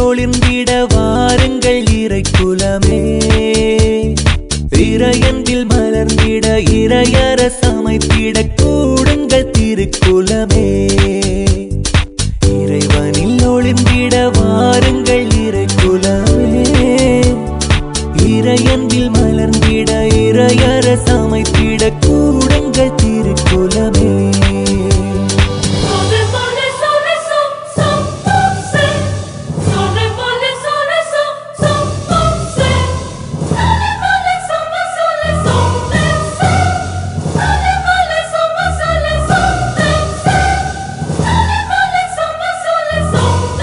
ஒளிர்ந்திட வாருங்கள் இறைக்குலமே இறையன்பில் மலர்ந்திட இறையர சமைத்திட கூடுங்கள் திருக்குலமே இறைவனில் ஒளிர்ந்திட வாருங்கள் இறைக்குலமே இறையன்பில் மலர்ந்திட இறையர சமைத்திட கூடுங்கள் திருக்குலமே Sole mole sole so so so Sole mole sole so so so Sole mole sole sole so Sole mole sole sole so Sole mole sole sole so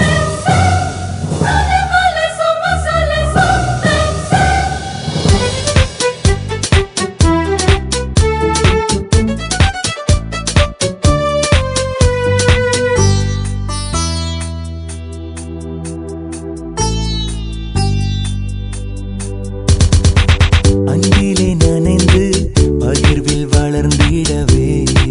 Sole mole sole sole so அன்பிலே நனைந்து பகிர்வில் வளர்ந்திடவே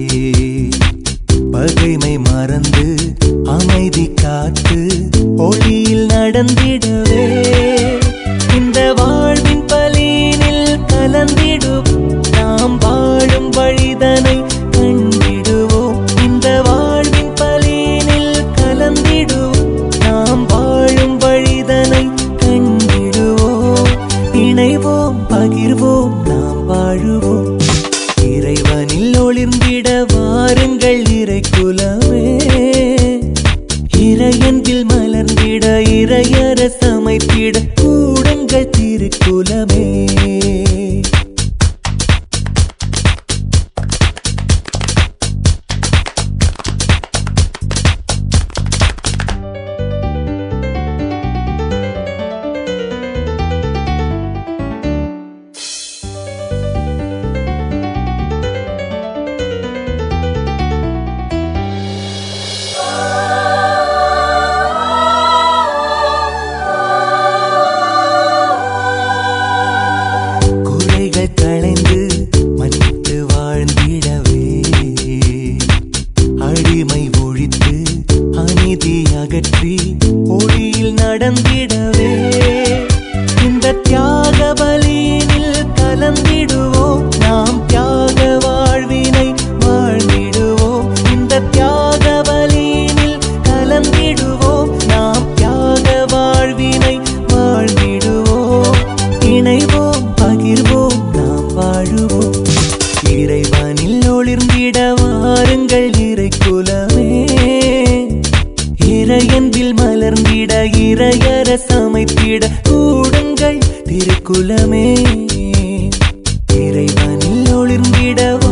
பகைமை மறந்து அமைதி காத்து ஒளியில் நடந்திடவே இந்த வாழ்வின் பலீனில் கலந்திடும் நாம் வாழும் வழிதனை கண்டிடுவோம் இந்த வாழ்வின் பலீனில் கலந்திடுவோம் நாம் வாழும் வழிதனை கண்டிடுவோம் இணைவோம் பகிர்வோம் நாம் வாழுவோம் இறைவனில் ஒளிர்ந்திட வாருங்கள் இறைக்குலமே இறையன்பில் மலர்ந்திட இறையர சமைத்திட கூடுங்கள் திருக்குலமே குறைகள் களைந்து மன்னித்து வாழ்ந்திடவே அடிமை ஒழித்து அநீதி அகற்றி ஒளியில் நடந்திடவே இந்த தியாக பலியினில் கலந்திடுவோம் நாம் தியாக வாழ்வினை வாழ்ந்திடுவோம் இந்த தியாக பலியினில் கலந்திடுவோம் நாம் தியாக வாழ்வினை வாழ்ந்திடுவோம் இணைவோம் பகிர்வோம் நாம் வாழுவோம் இறைவனில் ஒளிர்ந்திட வாருங்கள் இறைக்குலமே இறையன்பில் மலர்ந்திட இறையர சமைத்திட கூடுங்கள் திருக்குலமே இறைவனில் ஒளிர்ந்திட